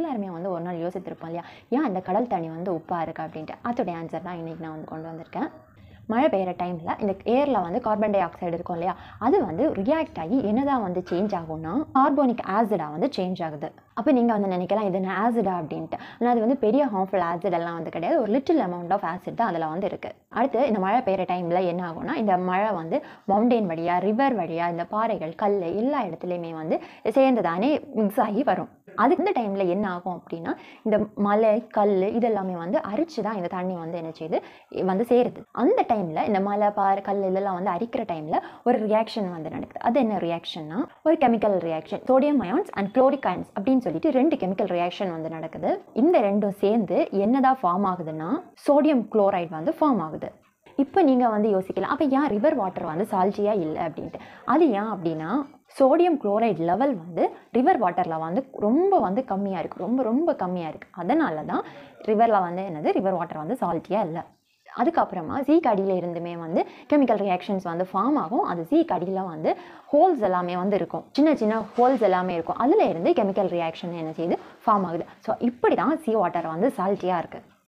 எல்லாருமே வந்து ஒரு நாள் யோசித்திருப்போம் இல்லையா ஏன் அந்த கடல் தண்ணி வந்து உப்பாக இருக்குது அப்படின்ட்டு அதோடைய ஆன்சர் தான் இன்றைக்கி நான் வந்து கொண்டு வந்திருக்கேன் மழை பெய்கிற டைமில் இந்த ஏரில் வந்து கார்பன் டை ஆக்சைடு இருக்கும் இல்லையா அது வந்து ரியாக்ட் ஆகி என்னதான் வந்து சேஞ்ச் ஆகும்னா கார்போனிக் ஆசிடாக வந்து சேஞ்ச் ஆகுது அப்போ நீங்கள் வந்து நினைக்கலாம் இது என்ன ஆசிடா அப்படின்ட்டு ஆனால் அது வந்து பெரிய ஹார்ம்ஃபுல் ஆசிட் எல்லாம் வந்து கிடையாது ஒரு லிட்டில் அமௌண்ட் ஆஃப் ஆசிட் தான் அதில் வந்து இருக்குது அடுத்து இந்த மழை பெய்கிற டைமில் என்ன ஆகும்னா இந்த மழை வந்து மவுண்டெயின் வழியாக ரிவர் வழியாக இந்த பாறைகள் கல் எல்லா இடத்துலையுமே வந்து சேர்ந்து தானே மிக்ஸ் ஆகி வரும் அதுக்கு இந்த டைமில் என்ன ஆகும் அப்படின்னா இந்த மலை கல் இதெல்லாமே வந்து அரிச்சு தான் இந்த தண்ணி வந்து என்ன செய்யுது வந்து சேருது அந்த டைமில் இந்த மலை பாறை கல் இதெல்லாம் வந்து அரிக்கிற டைமில் ஒரு ரியாக்ஷன் வந்து நடக்குது அது என்ன ரியாக்ஷன்னா ஒரு chemical reaction sodium ions and chloric ions அப்படின்னு சொல்லிட்டு ரெண்டு கெமிக்கல் ரியாக்ஷன் வந்து நடக்குது இந்த ரெண்டும் சேர்ந்து என்னதான் ஃபார்ம் ஆகுதுன்னா சோடியம் குளோரைட் வந்து ஃபார்ம் ஆகுது இப்போ நீங்கள் வந்து யோசிக்கலாம் அப்போ ஏன் ரிவர் வாட்டர் வந்து சால்ஜியாக இல்லை அப்படின்ட்டு அது ஏன் அப்படின்னா சோடியம் குளோரைட் லெவல் வந்து ரிவர் வாட்டரில் வந்து ரொம்ப வந்து கம்மியாக இருக்குது ரொம்ப ரொம்ப கம்மியாக இருக்குது அதனால தான் ரிவரில் வந்து என்னது ரிவர் வாட்டர் வந்து சால்ட்டியாக இல்லை அதுக்கப்புறமா சீக் அடியில் இருந்துமே வந்து கெமிக்கல் ரியாக்ஷன்ஸ் வந்து ஃபார்ம் ஆகும் அது சீக் அடியில் வந்து ஹோல்ஸ் எல்லாமே வந்து இருக்கும் சின்ன சின்ன ஹோல்ஸ் எல்லாமே இருக்கும் அதில் இருந்து கெமிக்கல் ரியாக்ஷன் என்ன செய்யுது ஃபார்ம் ஆகுது ஸோ இப்படி தான் சீ வாட்டர் வந்து சால்ட்டியாக இருக்குது